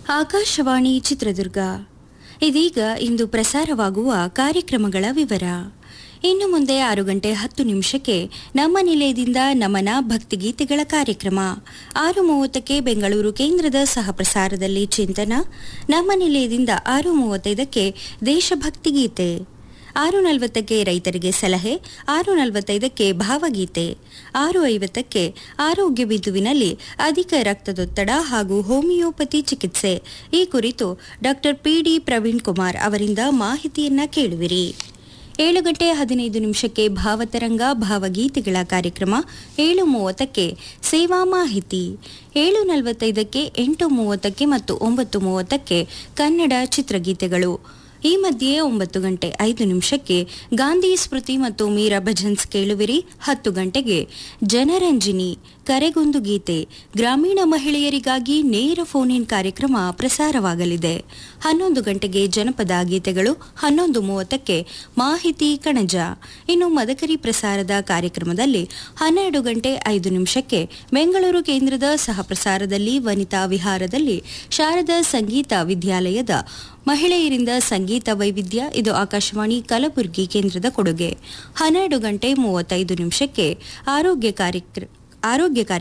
ಆಕಾಶವಾಣಿ ಚಿತ್ರದುರ್ಗ ಇದೀಗ ಇಂದು ಪ್ರಸಾರವಾಗುವ ಕಾರ್ಯಕ್ರಮಗಳ ವಿವರ ಇನ್ನು ಮುಂದೆ ಆರು ಗಂಟೆ ಹತ್ತು ನಿಮಿಷಕ್ಕೆ ನಮ್ಮ ನಿಲಯದಿಂದ ನಮನ ಭಕ್ತಿಗೀತೆಗಳ ಕಾರ್ಯಕ್ರಮ ಆರು ಮೂವತ್ತಕ್ಕೆ ಬೆಂಗಳೂರು ಕೇಂದ್ರದ ಸಹ ಪ್ರಸಾರದಲ್ಲಿ ಚಿಂತನ ನಮ್ಮ ನಿಲಯದಿಂದ ಆರು ಮೂವತ್ತೈದಕ್ಕೆ ದೇಶಭಕ್ತಿ ಗೀತೆ ಆರು ನಲವತ್ತಕ್ಕೆ ರೈತರಿಗೆ ಸಲಹೆ ಆರು ನಲವತ್ತೈದಕ್ಕೆ ಭಾವಗೀತೆ ಆರು ಐವತ್ತಕ್ಕೆ ಆರೋಗ್ಯ ಬಿಂದುವಿನಲ್ಲಿ ಅಧಿಕ ರಕ್ತದೊತ್ತಡ ಹಾಗೂ ಹೋಮಿಯೋಪತಿ ಚಿಕಿತ್ಸೆ ಈ ಕುರಿತು ಡಾಕ್ಟರ್ ಪಿಡಿ ಪ್ರವೀಣ್ ಕುಮಾರ್ ಅವರಿಂದ ಮಾಹಿತಿಯನ್ನ ಕೇಳುವಿರಿ ಏಳು ಗಂಟೆ ಹದಿನೈದು ನಿಮಿಷಕ್ಕೆ ಭಾವತರಂಗ ಭಾವಗೀತೆಗಳ ಕಾರ್ಯಕ್ರಮ ಏಳು ಮೂವತ್ತಕ್ಕೆ ಸೇವಾ ಮಾಹಿತಿ ಏಳು ನಲವತ್ತೈದಕ್ಕೆ ಎಂಟು ಮೂವತ್ತಕ್ಕೆ ಮತ್ತು ಒಂಬತ್ತು ಮೂವತ್ತಕ್ಕೆ ಕನ್ನಡ ಚಿತ್ರಗೀತೆಗಳು ಈ ಮಧ್ಯೆ ಒಂಬತ್ತು ಗಂಟೆ ಐದು ನಿಮಿಷಕ್ಕೆ ಗಾಂಧಿ ಸ್ಮೃತಿ ಮತ್ತು ಮೀರಾ ಭಜನ್ಸ್ ಕೇಳುವಿರಿ ಹತ್ತು ಗಂಟೆಗೆ ಜನರಂಜಿನಿ ಕರೆಗೊಂದು ಗೀತೆ ಗ್ರಾಮೀಣ ಮಹಿಳೆಯರಿಗಾಗಿ ನೇರ ಫೋನ್ ಇನ್ ಕಾರ್ಯಕ್ರಮ ಪ್ರಸಾರವಾಗಲಿದೆ ಹನ್ನೊಂದು ಗಂಟೆಗೆ ಜನಪದ ಗೀತೆಗಳು ಹನ್ನೊಂದು ಮೂವತ್ತಕ್ಕೆ ಮಾಹಿತಿ ಕಣಜ ಇನ್ನು ಮದಕರಿ ಪ್ರಸಾರದ ಕಾರ್ಯಕ್ರಮದಲ್ಲಿ ಹನ್ನೆರಡು ಗಂಟೆ ಐದು ನಿಮಿಷಕ್ಕೆ ಬೆಂಗಳೂರು ಕೇಂದ್ರದ ಸಹ ಪ್ರಸಾರದಲ್ಲಿ ವನಿತಾ ವಿಹಾರದಲ್ಲಿ ಶಾರದಾ ಸಂಗೀತ ವಿದ್ಯಾಲಯದ ಮಹಿಳೆಯರಿಂದ ಸಂಗೀತ ವೈವಿಧ್ಯ ಇದು ಆಕಾಶವಾಣಿ ಕಲಬುರಗಿ ಕೇಂದ್ರದ ಕೊಡುಗೆ ಹನ್ನೆರಡು ಗಂಟೆ ಮೂವತ್ತೈದು ನಿಮಿಷಕ್ಕೆ ಆರೋಗ್ಯ ಕಾರ್ಯಕ್ರ ಆರೋಗ್ಯ ಕಾರ್ಯಕ್ರಮ